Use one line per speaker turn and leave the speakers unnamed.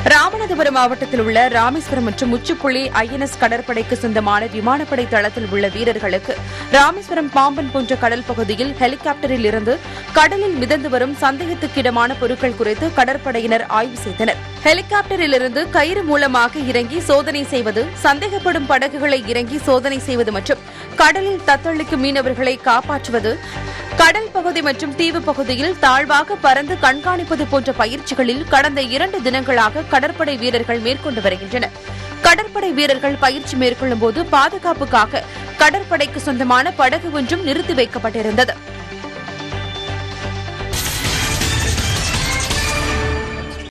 ராமநாதபுரம் மாவட்டத்தில் உள்ள ராமேஸ்வரம் மற்றும் முச்சுப்புள்ளி ஐஎன்எஸ் கடற்படைக்கு சொந்தமான விமானப்படை தளத்தில் உள்ள வீரர்களுக்கு ராமேஸ்வரம் பாம்பன் போன்ற கடல் பகுதியில் ஹெலிகாப்டரில் இருந்து கடலில் மிதந்து வரும் சந்தேகத்துக்கிடமான பொருட்கள் குறித்து கடற்படையினர் ஆய்வு செய்தனர் ஹெலிகாப்டரில் இருந்து கயிறு மூலமாக இறங்கி சோதனை செய்வது சந்தேகப்படும் படகுகளை இறங்கி சோதனை செய்வது மற்றும் கடலில் தத்தளிக்கும் மீனவர்களை காப்பாற்றுவது கடல் பகுதி மற்றும் தீவு பகுதியில் தாழ்வாக பறந்து கண்காணிப்பது போன்ற பயிற்சிகளில் கடந்த இரண்டு தினங்களாக கடற்படை வீரர்கள் மேற்கொண்டு வருகின்றனர் கடற்படை வீரர்கள் பயிற்சி மேற்கொள்ளும் போது பாதுகாப்புக்காக கடற்படைக்கு சொந்தமான படகு ஒன்றும் நிறுத்தி வைக்கப்பட்டிருந்தது